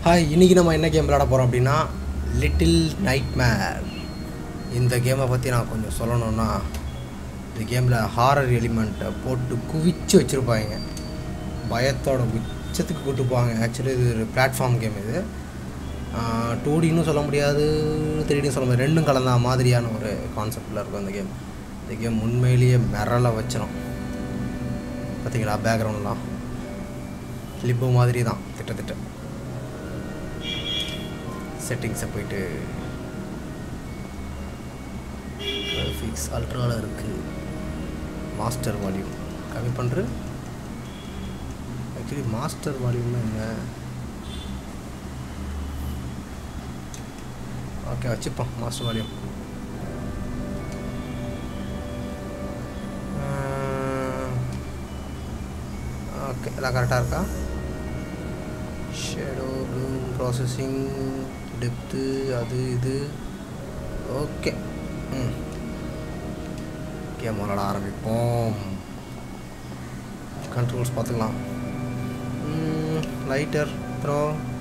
Hi இன்றைக்கி நம்ம என்ன கேம் விளாட போகிறோம் அப்படின்னா லிட்டில் நைட்மேர் இந்த கேமை பற்றி நான் கொஞ்சம் சொல்லணும்னா இந்த கேமில் ஹாரர் எலிமெண்ட்டை போட்டு குவிச்சு வச்சுருப்பாங்க பயத்தோட உச்சத்துக்கு கூட்டு போவாங்க ஆக்சுவலி இது ஒரு பிளாட்ஃபார்ம் கேம் இது டூ டின்னு சொல்ல முடியாது த்ரீ டின்னு சொல்ல முடியாது ரெண்டும் கலந்த மாதிரியான ஒரு கான்செப்டில் இருக்கும் இந்த கேம் இந்த கேம் உண்மையிலேயே மிரள வச்சிரும் பார்த்தீங்களா பேக்ரவுண்ட்லாம் லிப்போ மாதிரி தான் திட்டத்திட்ட செட்டிங்ஸை போயிட்டு ஃபிக்ஸ் அல்ட்ராவில் இருக்குது மாஸ்டர் வால்யூம் கம்மி பண்ணுற ஆக்சுவலி மாஸ்டர் வால்யூம்னா என்ன ஓகே வச்சுப்போம் மாஸ்டர் வால்யூம் ஓகே எல்லாம் கரெக்டாக இருக்கா ஷேடோ ப்ளூம் ப்ராசஸிங் டெப்த்து அது இது ஓகே ம் கேம் விளாட ஆரம்பிப்போம் கண்ட்ரோல்ஸ் பார்த்துக்கலாம் lighter throw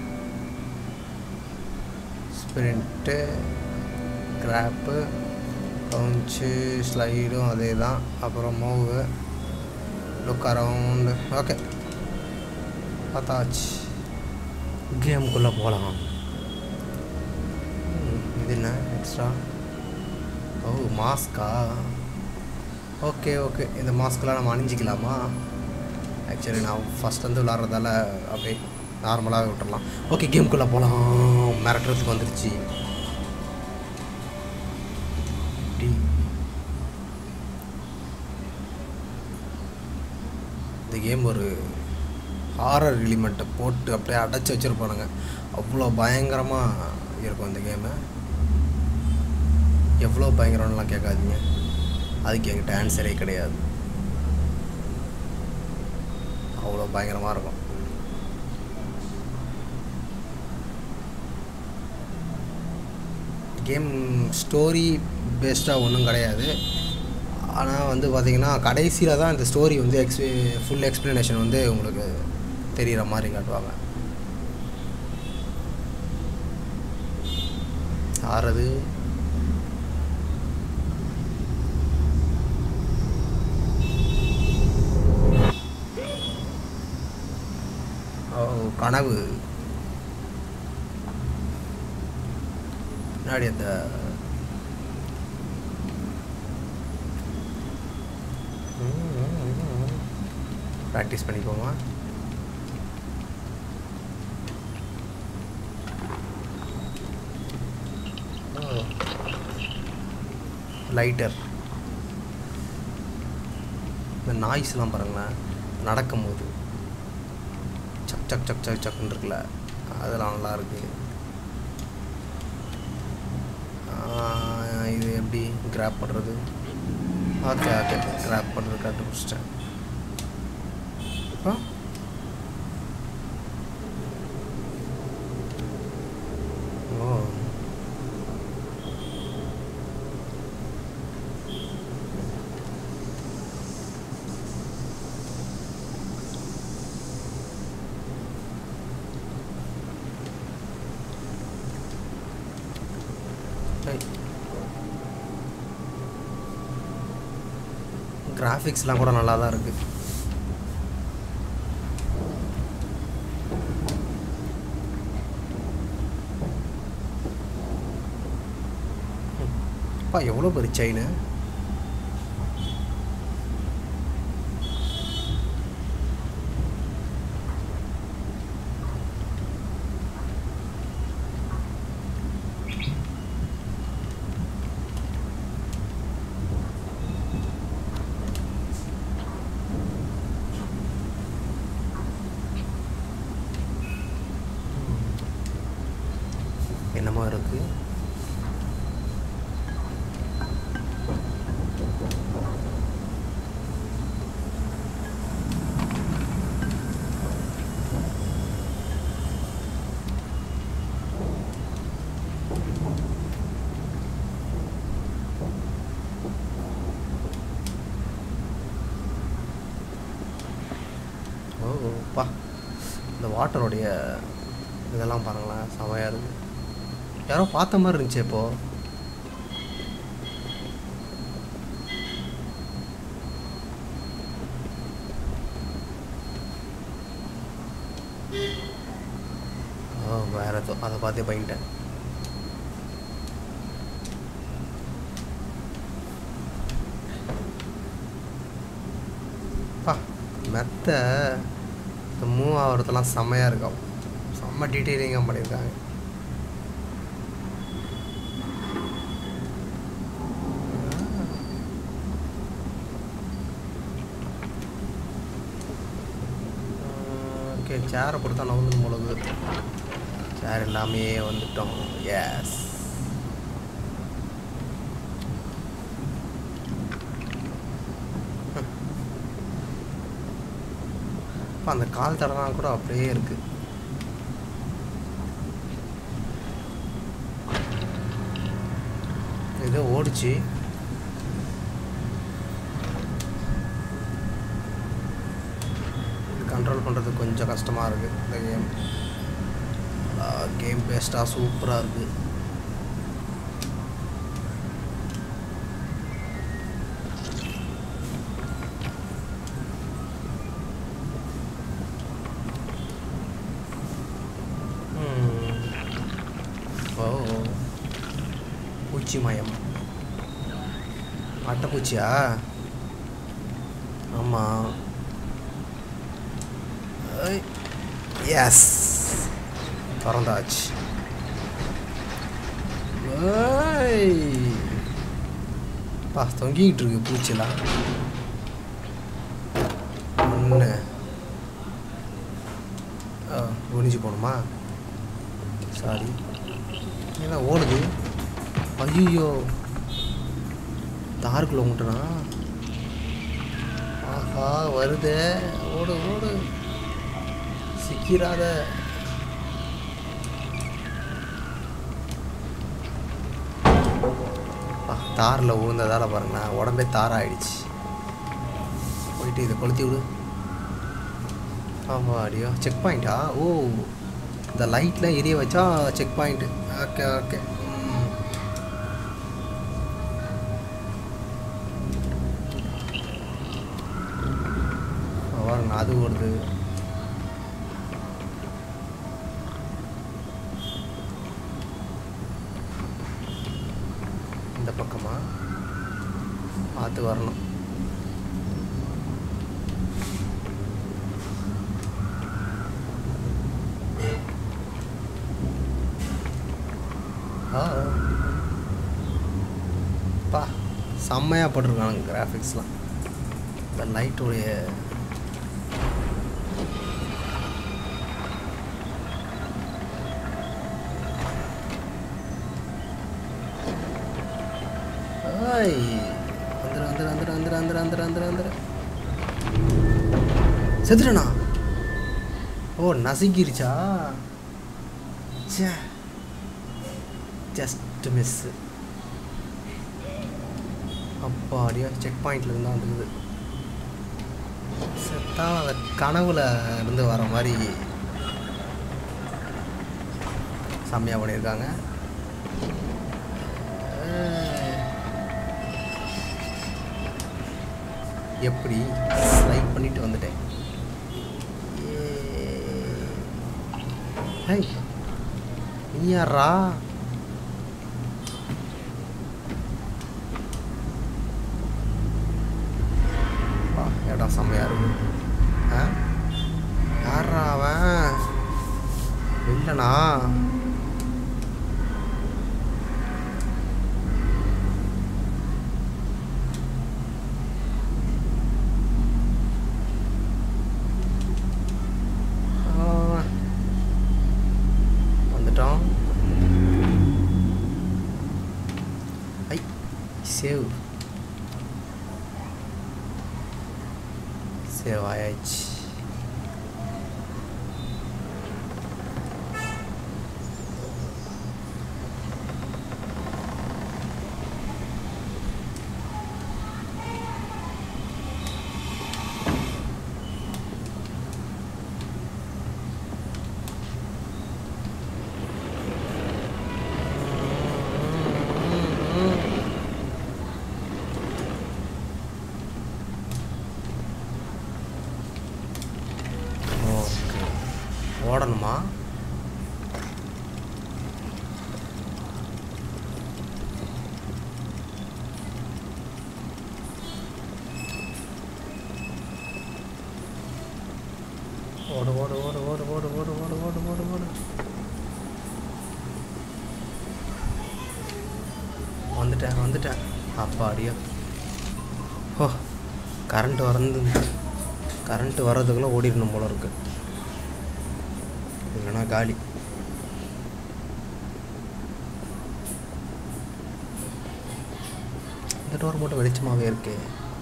sprint grab bounce ஸ்லைடும் அதே தான் அப்புறம் மூவு லுக் அரவுண்டு ஓகே பார்த்தாச்சு கேமுக்குள்ளே போகலாம் இது என்ன எக்ஸ்ட்ரா ஓ மாஸ்கா ஓகே ஓகே இந்த மாஸ்க்கெலாம் நம்ம அணிஞ்சிக்கலாமா ஆக்சுவலி நான் ஃபஸ்ட் வந்து விளாட்றதால அப்படியே நார்மலாக விட்டுறலாம் ஓகே கேமுக்குள்ளே போகலாம் மிரட்டுறதுக்கு வந்துருச்சு இப்படி இந்த கேம் ஒரு ஹாரர் எலிமெண்ட்டை போட்டு அப்படியே அடைச்சி வச்சுருப்பானுங்க அவ்வளோ பயங்கரமாக இருக்கும் இந்த கேமு எவ்வளோ பயங்கரம்லாம் கேட்காதீங்க அதுக்கு என்கிட்ட ஆன்சரே கிடையாது அவ்வளோ பயங்கரமாக இருக்கும் கேம் ஸ்டோரி பேஸ்டாக ஒன்றும் கிடையாது ஆனால் வந்து பார்த்தீங்கன்னா கடைசியில் தான் இந்த ஸ்டோரி வந்து எக்ஸ் ஃபுல் எக்ஸ்ப்ளனேஷன் வந்து உங்களுக்கு தெரிகிற மாதிரி காட்டுவாங்க ஆறது ஓ கனவு பின்னாடி அந்த ப்ராக்டிஸ் பண்ணிப்போமா லைட்டர் இந்த நாய்ஸ்லாம் பாருங்களேன் நடக்கும்போது சக் சக் சக் சக் சக்குன்னு இருக்குல்ல அதெல்லாம் நல்லா இருக்கு இது எப்படி கிராப் பண்ணுறது ஓகே ஓகே கிராப் பண்ணுறது கண்டுபிடிச்சிட்டேன் அப்புறம் ஓ கிராஃபிக்ஸ்லாம் கூட நல்லா தான் இருக்குது அப்பா எவ்வளோ பெரிய செயின் என்னமோ இருக்குது ஓ பா இந்த வாட்டருடைய இதெல்லாம் பாருங்களேன் செமையாக இருக்கு யாரோ பார்த்த மாதிரி இருந்துச்சு இப்போ ஓ வேற ஏதோ அதை பார்த்தே பண்ணிட்டேன் பா மெத்த இந்த மூவ் ஆகிறதெல்லாம் செம்மையாக இருக்கும் செம்ம டீட்டெயிலிங்காக பண்ணியிருக்காங்க ஓகே சேரை கொடுத்தா நவுந்து முழுகுது சேர் எல்லாமே வந்துட்டோம் எஸ் இப்போ அந்த கால் தடலாம் கூட அப்படியே இருக்கு ஏதோ ஓடிச்சு கண்ட்ரோல் பண்ணுறது கொஞ்சம் கஷ்டமாக இருக்குது இந்த கேம் கேம் பேஸ்ட்டாக சூப்பராக இருக்குது ஓ பூச்சி மயம் அட்டைப்பூச்சியா ஆமாம் எஸ் திறந்தாச்சு ஏய். பா தொங்கிக்கிட்டு இருக்கு பூச்சிலாம் ஒன்று ஆ குனிஞ்சு போகணுமா சாரி என்ன ஓடுது ஐயோ தாருக்குள்ள உங்கட்டனா ஆஹா வருதே ஓடு ஓடு சிக்கிறாத தாரில் விழுந்ததால பாருங்க உடம்பே தாராயிடுச்சு போயிட்டு இதை கொளுத்தி விடு ஆமாம் அடியோ செக் பாயிண்டா ஓ இந்த லைட்லாம் எரிய வச்சா செக் பாயிண்ட்டு ஓகே ஓகே பாருங்க அது ஓடுது இந்த பக்கமா பார்த்து வரணும் ஆ பா செம்மையாக போட்டிருக்கானுங்க கிராஃபிக்ஸ்லாம் இந்த லைட்டோடைய ஐய் வந்துரு வந்துரு வந்துரு வந்துரு வந்துரு வந்துரு வந்துரு வந்துரு செத்துட்டனா ஓ நசுங்கிருச்சா ச்சே ஜஸ்ட் மிஸ்ஸு அப்பாடியா செக் பாயிண்ட்ல இருந்தா வந்தது செத்தா அந்த கனவுல இருந்து வர மாதிரி செம்மையாக பண்ணியிருக்காங்க எப்படி ஸ்லைட் பண்ணிட்டு வந்துட்டேன் ஹை நீ யாரா வா இடம் செம்மையா இருக்கு ஆ யாரா அவன் இல்லைண்ணா ஆ, வந்துட்டோம் ஐ சேவ் சேவ் ஆயாச்சு ஓடணுமா ஓடு ஓடு ஓடு ஓடு ஓடு ஓடு ஓடு ஓடு ஓடு ஓடு வந்துட்டேன் வந்துட்டேன் அப்பாடியோ ஓ கரண்ட் வரந்து கரண்ட் வர்றதுக்குள்ளே ஓடிடணும் போல இருக்கு இல்லைன்னா காலி இந்த டோர் மட்டும் வெளிச்சமாகவே இருக்கே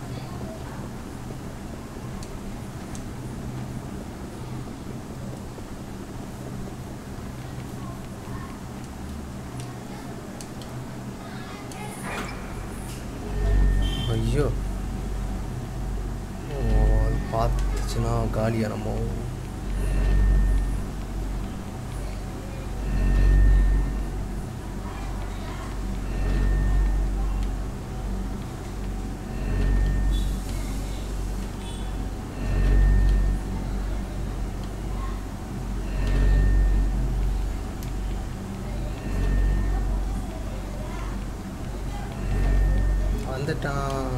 ஐயோ ஓ, அது பார்த்துச்சுன்னா காலியா நம்ம வந்துட்டான்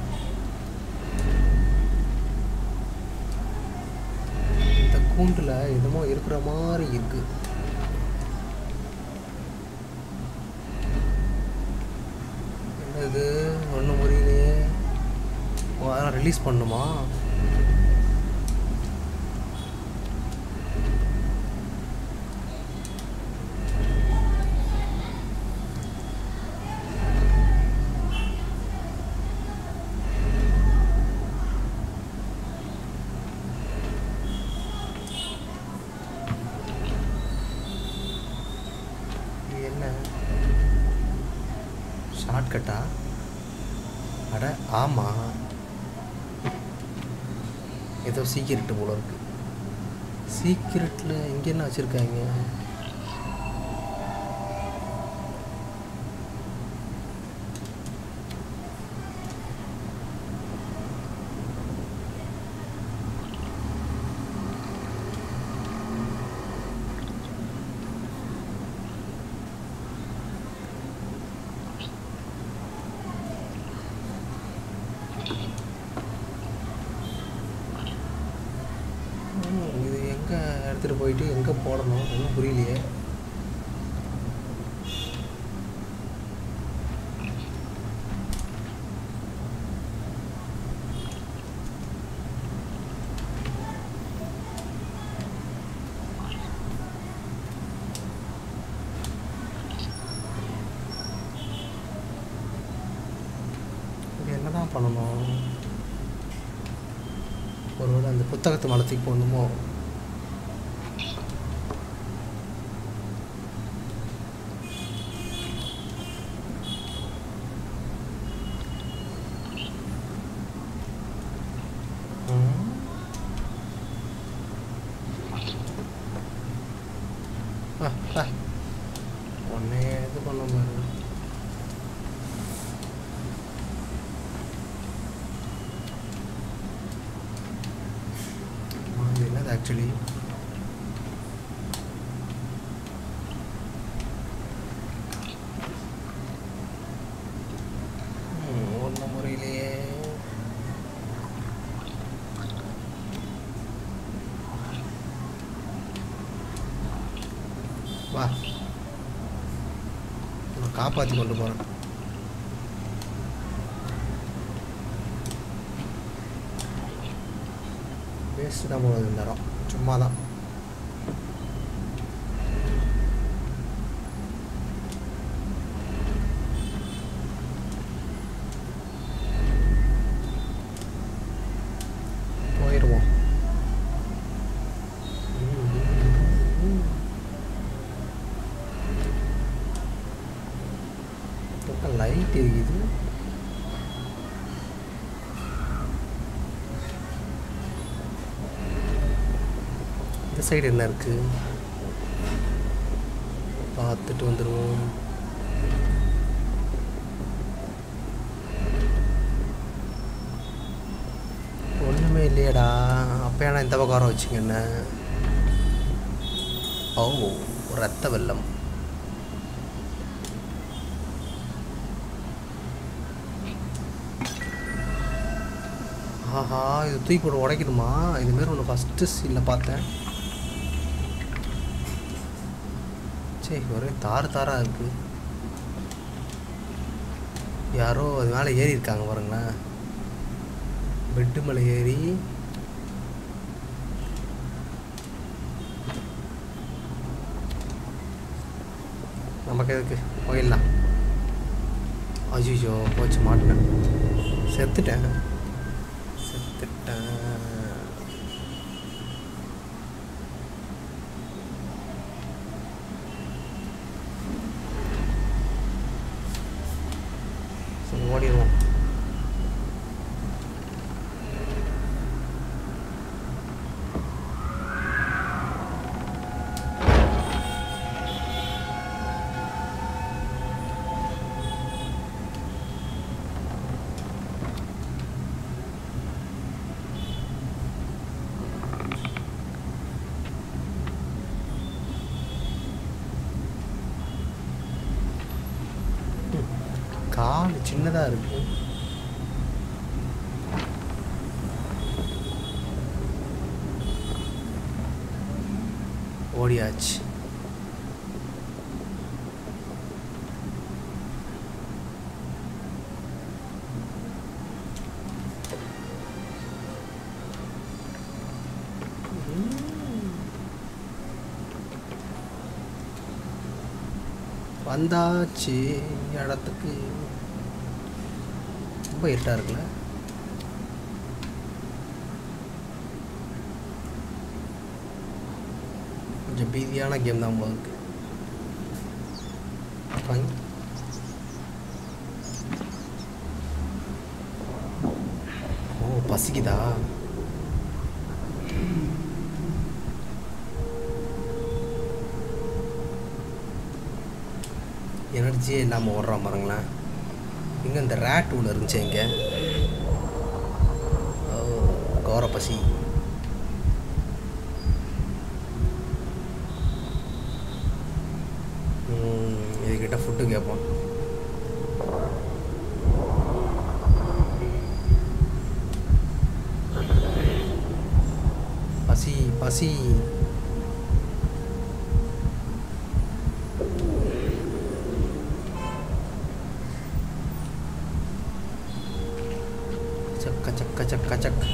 இந்த கூண்டில் என்னமோ இருக்கிற மாதிரி இருக்கு என்னது ஒன்றும் புரியலையே ஓ, அதெல்லாம் ரிலீஸ் பண்ணுமா இது என்ன ஷார்ட்கட்டா அட ஆமாம் ஏதோ சீக்கிரட்டு போல இருக்கு சீக்கிரட்டில் இங்கே என்ன வச்சுருக்காங்க ம், இது எங்கே எடுத்துகிட்டு போயிட்டு எங்கே போடணும் ஒன்றும் புரியலையே இது என்னதான் பண்ணணும் ஒருவேளை அந்த புத்தகத்தை மலத்துக்கு போகணுமோ ம். ஆ, ஆ. உடனே இது பண்ண பாரு ஆமா, இது என்னது ஆக்சுவலி ஒன்றும் முறையிலேயே வா நான் காப்பாற்றி கொண்டு போகிறேன் வேஸ்ட்டு தான் போகுது இந்த இடம் சும்மா தான் போயிடுவோம் லைட் எரியுது இந்த சைடு என்ன இருக்கு பார்த்துட்டு வந்துடுவோம் ஒன்றுமே இல்லையேடா அப்போ ஏன்னா இந்த பக்கம் வர வச்சுங்க என்ன ஓ ரத்த வெள்ளம் ஆஹா இது தூக்கி போட்டு உடைக்கணுமா இதுமாரி ஒன்று ஃபஸ்ட்டு சீனில் பார்த்தேன் சரி ஒரே தாறு தாராக இருக்கு யாரோ அது மேலே ஏறி இருக்காங்க பாருங்களேன் பெட்டு மேலே ஏறி நமக்கு எதுக்கு போயிடலாம் அஜிஜோ போச்சு மாட்டினேன் செத்துட்டேன் செத்துட்டேன் சரி ஓடிடுவோம் கால் சின்னதாக இருக்கு ஓடியாச்சு வந்தாச்சு இடத்துக்கு ரொம்ப இருட்டாக இருக்குல்ல கொஞ்சம் பீதியான கேம் தான் போல இருக்கு Fine. ஓ பசிக்குதா எனர்ஜியே இல்லாமல் ஓடுறான் பாருங்களேன் இங்கே இந்த ரேட் ஒன்று இருந்துச்சு இங்கே கோர பசி ம், இதுகிட்ட ஃபுட்டு கேட்போம் பசி பசி சக்க சக்க சக்க சக்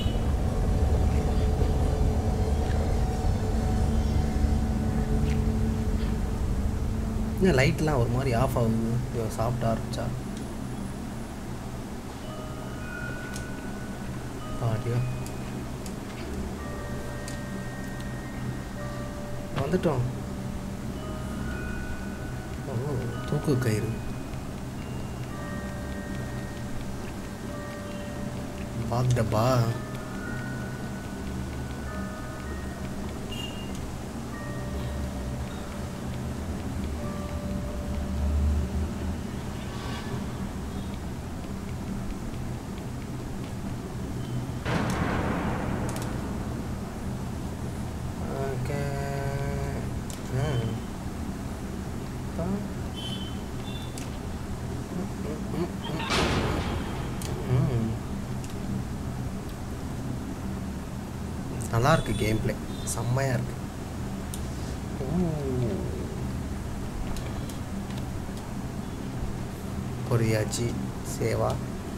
என்ன லைட்லாம் ஒரு மாதிரி ஆஃப் ஆகுது இவன் சாப்பிட ஆரம்பிச்சா பாட்டியா வந்துட்டோம் ஓ தூக்கு கயிறு பாக் டப்பா ஓகே ம் பா ம் நல்லா இருக்கு கேம் பிளே செம்மையாக இருக்கு பொரியாச்சி சேவா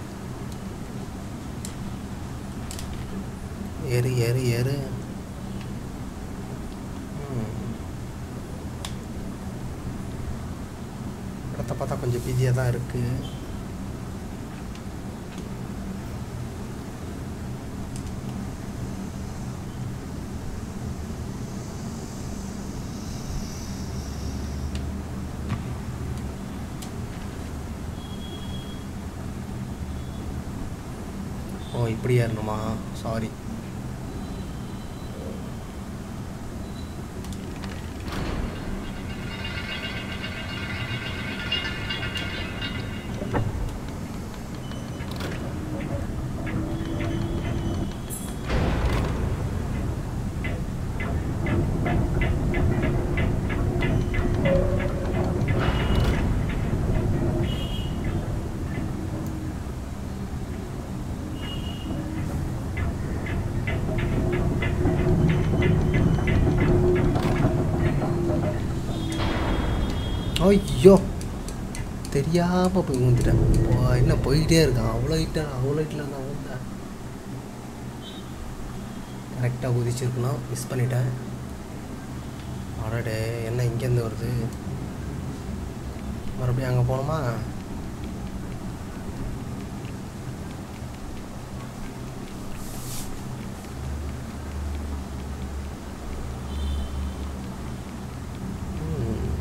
ஏறு ஏறு ஏறு ம். இடத்த பார்த்தா கொஞ்சம் பிஸியாக தான் இருக்குது ஓ இப்படி ஏறணுமா சாரி ஐயோ தெரியாமல் போய் ஊந்துட்டேன் போ என்ன போய்கிட்டே இருக்கான் அவ்வளோ ஹைட்டாக அவ்வளோ ஹைட்டில் நான் ஊந்தேன் கரெக்டாக குதிச்சிருக்கணும் மிஸ் பண்ணிட்டேன் அடடே என்ன இங்கேருந்து வருது மறுபடியும் அங்கே போகணுமா ம்.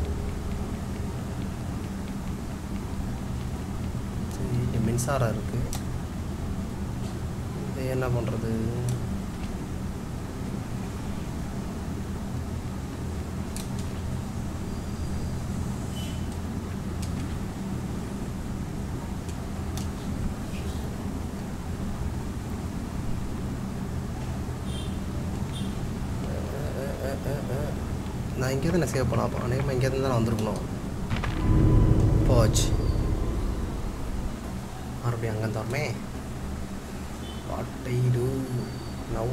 சரி இங்கே மின்சாரம் இருக்குது இது என்ன பண்ணுறது நான் இங்கே தான் சேவ் பண்ண அப்போ அநேகமாக இங்கே தான் நான் வந்திருக்கணும் போச்சு மறுபடியும் அங்கே தரமே வாட் ஐ டூ நவ்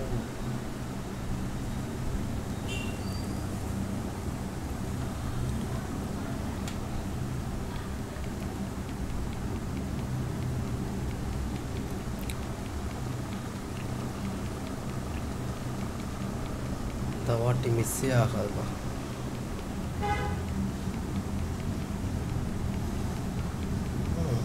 இந்த வாட்டி மிஸ்ஸே ஆகாதுப்பா ம்.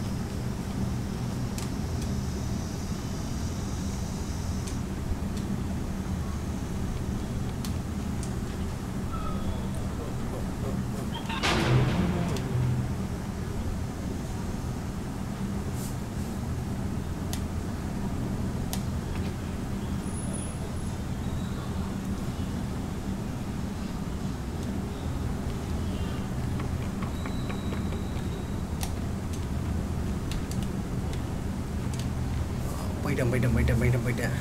போயிட்டேன் போயிட்டேன் போயிட்டேன் போயிட்டேன் போயிட்டேன்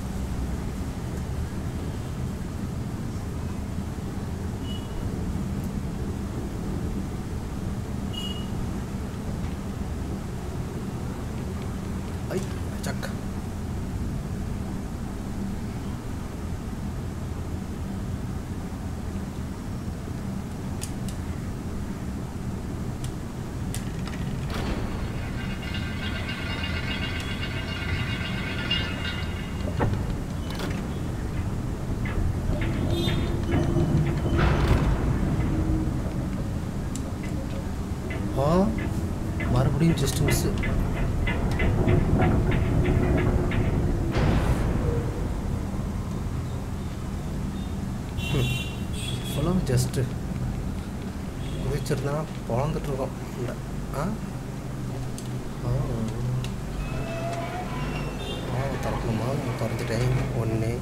ஐ சக் ஆ மறுபடியும் ஜஸ்ட் மிஸ்ஸு ஃபுல்லாக ஜஸ்ட்டு குதிச்சிருந்தா பிறந்துட்டுருக்கோம் இல்லை ஆ ஆ ஆ திறக்கணுமா திறந்துட்டேன் ஒன்று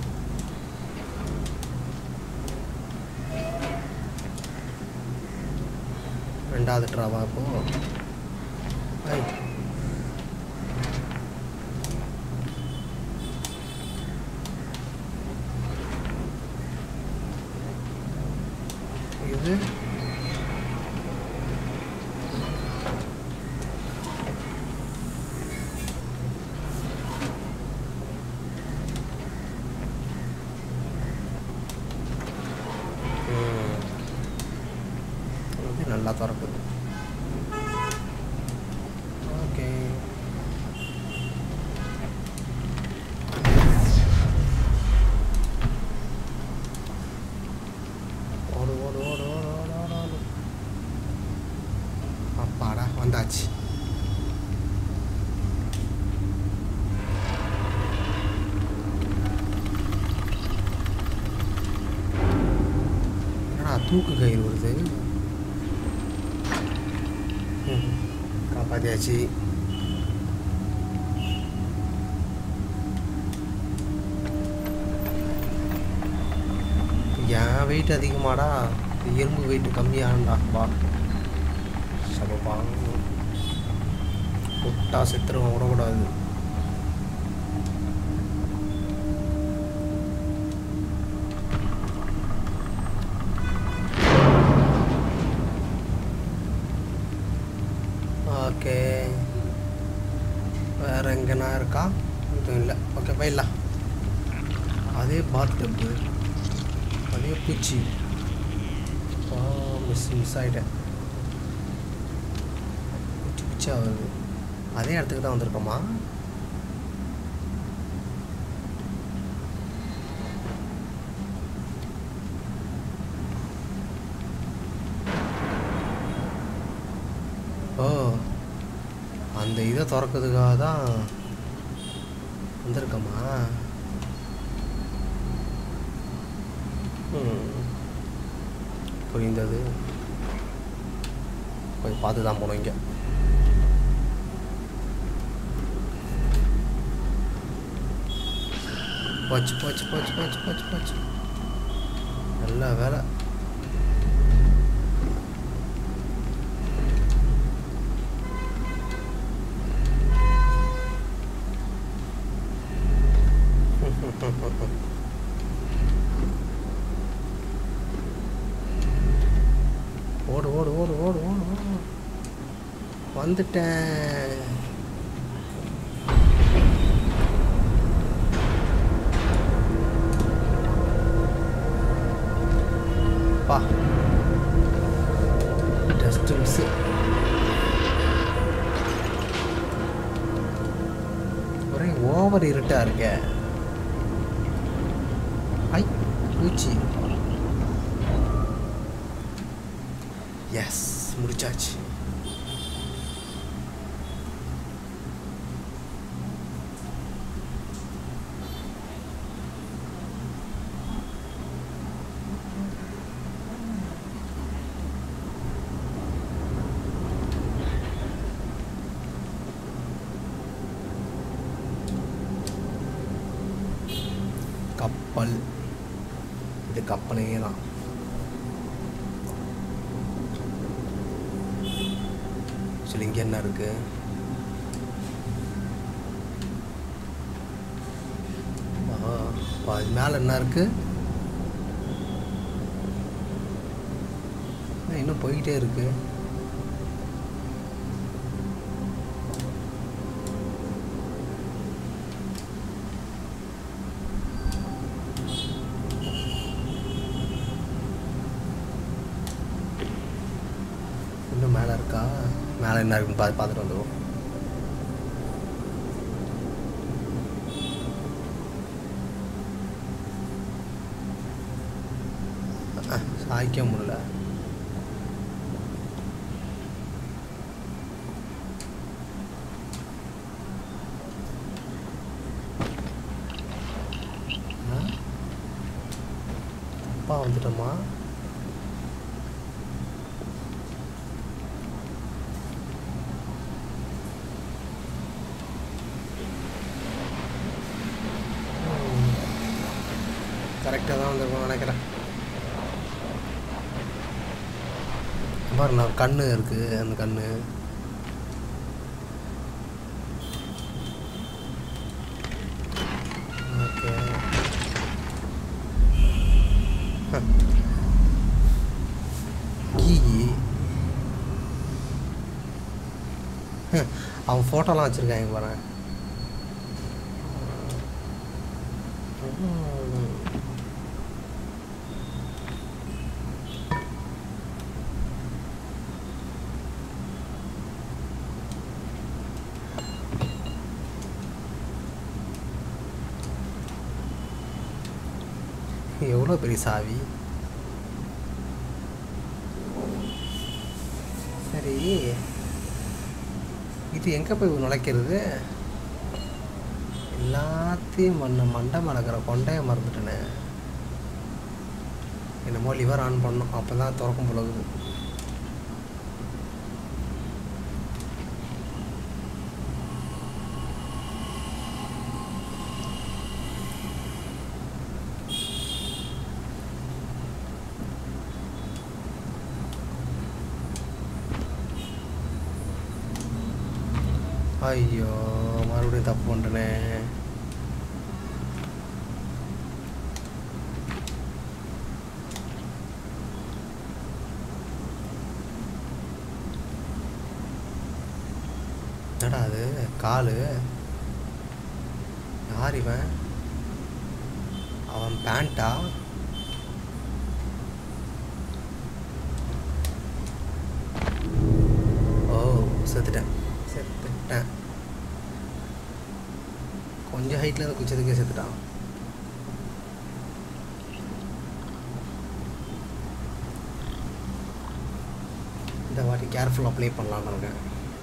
ரெண்டாவது ட்ராவா இப்போ ஐ இது ம். இது நல்லா திறக்குது ஓகே ஓடு ஓடு ஓடு ஓடு ஓடு ஓடு ஓடு அப்பாடா வந்தாச்சு என்னடா தூக்கு கயிறு வருது ம், காப்பாத்தியாச்சு என் வெயிட் அதிகமாடா இந்த இரும்பு வெயிட் கம்மியானடா பா சபப்பா விட்டா செத்துருவோம் விடக்கூடாது ஓகே வேற எங்கன்னா இருக்கா எதுவும் இல்லை ஓகே போயிடலாம் அதே பாத் டப்பு அதே பூச்சி மிஸ் மிஸ் ஆகிட்டேன் குளிச்சா வருது அதே இடத்துக்கு தான் வந்திருக்கோமா ஓ அந்த இதை திறக்கிறதுக்காக தான் வந்திருக்கோமா ம். புரிந்தது போய் பார்த்து தான் போகணும் இங்கே போச்சு போச்சு போச்சு போச்சு போச்சு போச்சு நல்ல வேலை ஓடு ஓடு ஓடு ஓடு ஓடு ஓடு வந்துட்டேன் பா ஜஸ்ட் மிஸ் ஒரே ஓவர் இருட்டா இருக்க ஐ பூச்சி எஸ் முடிச்சாச்சு கப்பல் இது கப்பலே தான் சரி இங்கே என்ன இருக்கு ஆஹா, அப்பா, இது மேலே என்ன இருக்கு என்ன, இன்னும் போய்கிட்டே இருக்கு இன்னும் மேலே இருக்கா மேலே என்ன இருக்குன்னு பார்த்து பார்த்துட்டு வந்துடுவோம் அஹ், சாய்க்க முடியல அஹ், தப்பா வந்துட்டோமா கரெக்டாக தான் வந்திருக்கோம் நினைக்கிறேன் பாரு நான் கண்ணு இருக்குது அந்த கண்ணு ஓகே கீ அவன் ஃபோட்டோலாம் வச்சுருக்காங்க பாரு எவ்வளோ பெரிய சாவி சரி இது எங்கே போய் நுழைக்கிறது எல்லாத்தையும் மண்ண மண்டை மடக்கிற கொண்டைய மறந்துட்டேனே என்னமோ லிவர் ஆன் பண்ணணும் அப்போ தான் திறக்கும் போலகுது ஐயோ மறுபடியும் தப்பு பண்ணிட்டேனே என்னடா அது காலு யார் இவன் அவன் பேண்ட்டா ஓ செத்துட்டேன் கொஞ்சம் ஹைட்டில் இருந்து குச்சதுக்கே செத்துட்டான் இந்த வாட்டி கேர்ஃபுல்லாக ப்ளே பண்ணலான்னு இருக்கேன்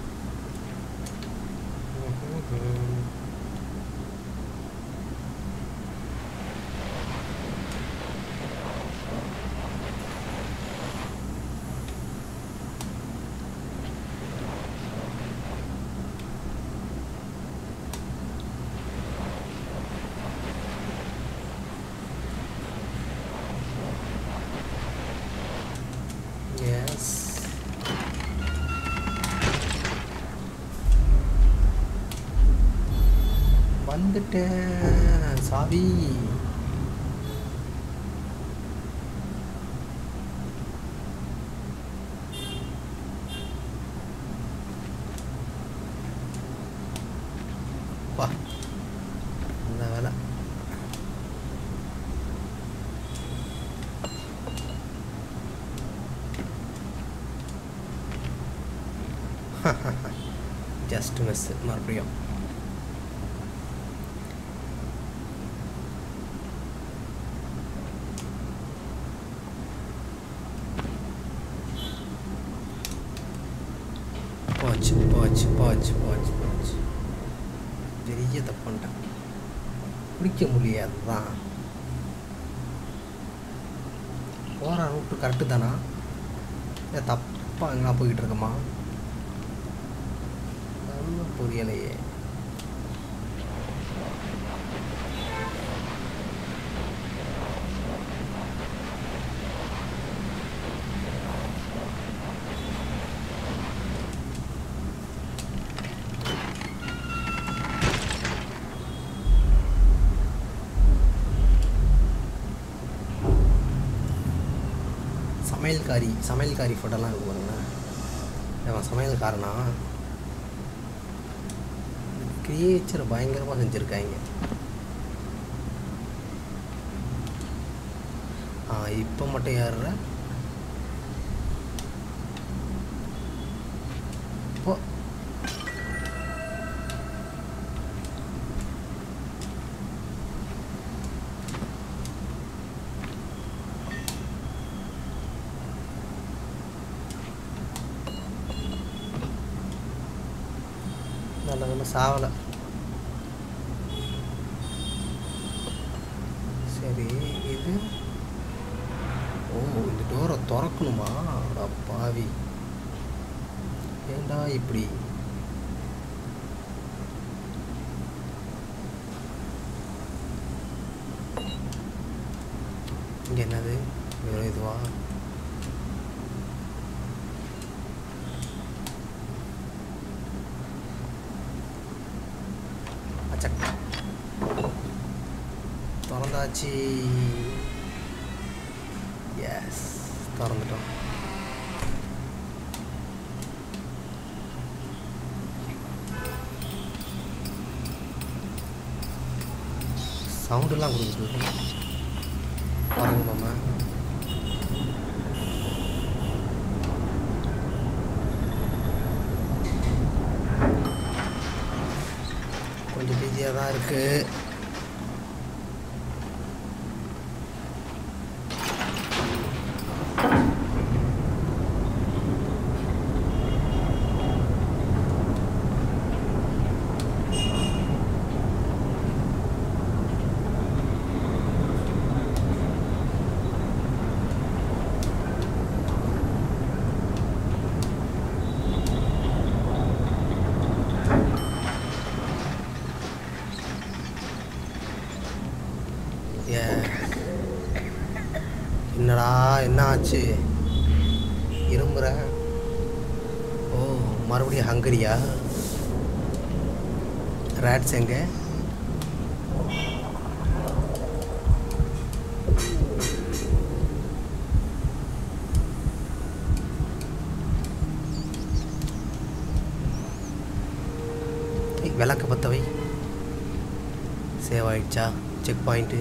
எஸ் வந்துட்டேன் சாவி வா இந்த வேலை ஜஸ்ட் மிஸ் மறுபடியும் போச்சு போச்சு போச்சு போச்சு போச்சு பெரிய தப்பு பண்ணிட்டேன் பிடிக்க முடியாது தான் போகிற ரூட்டு கரெக்டு தானா இல்லை தப்பாக எங்கேனா போய்கிட்டு இருக்கோமா ஒன்றும் புரியலையே சமையல்காரி சமையல்காரி ஃபோட்டோலாம் இருக்கு பாருங்களேன் அவன் சமையல்காரனா கிரியேச்சர் பயங்கரமாக செஞ்சுருக்காங்க ஆ இப்போ மட்டும் ஏறுற இப்போ நல்ல வேலை சாவலை சரி இது ஓ இந்த டோரை திறக்கணுமா அட பாவி ஏண்டா இப்படி இங்கே என்னது வெறும் இதுவா அச்சக் திறந்தாச்சு எஸ் திறந்துட்டோம் சவுண்டுலாம் கொடுக்குது பாருங்க மாமா கொஞ்சம் பிஸியாக தான் இருக்குது ஏ என்னடா என்ன ஆச்சு இரும்புற ஓ மறுபடியும் ஹங்கரியா ரேட்ஸ் எங்க ஏய், விளக்கு பற்றவை சேவ் ஆயிடுச்சா செக் பாயிண்ட்டு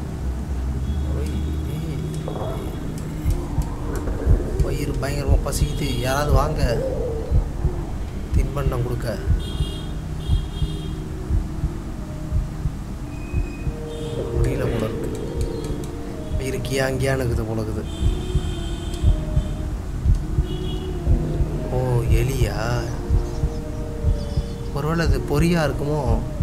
வயிறு பயங்கரமாக பசிக்குது யாராவது வாங்க தின்பண்டம் கொடுக்க தெரியல போல இருக்கு இருக்கியா அங்கேயான்னு இருக்குது போல இருக்குது ஓ எலியா ஒருவேளை அது பொரியா இருக்குமோ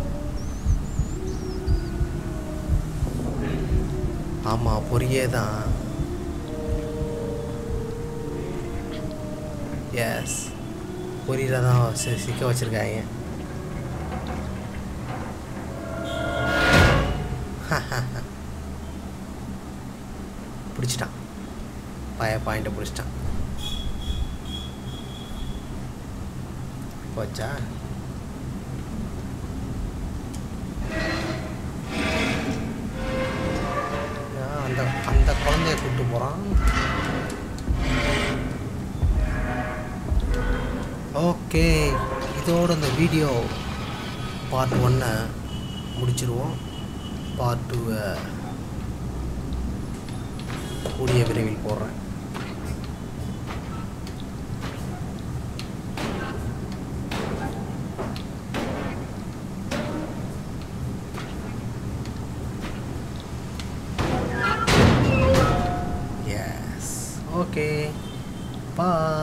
ஆமாம் பொரியே தான் எஸ் பொரியில் தான் சி- சிக்க வச்சுருக்காங்க பிடிச்சிட்டான் பய பாயிண்ட்டை பிடிச்சிட்டான் போச்சா ஏன் அந்த அந்த குழந்தைய கூப்பிட்டு போகிறான் ஓகே இதோட இந்த வீடியோ பார்ட் ஒன்னை முடிச்சிருவோம் பார்ட் டூவை கூடிய விரைவில் போடுறேன் எஸ் ஓகே பாய்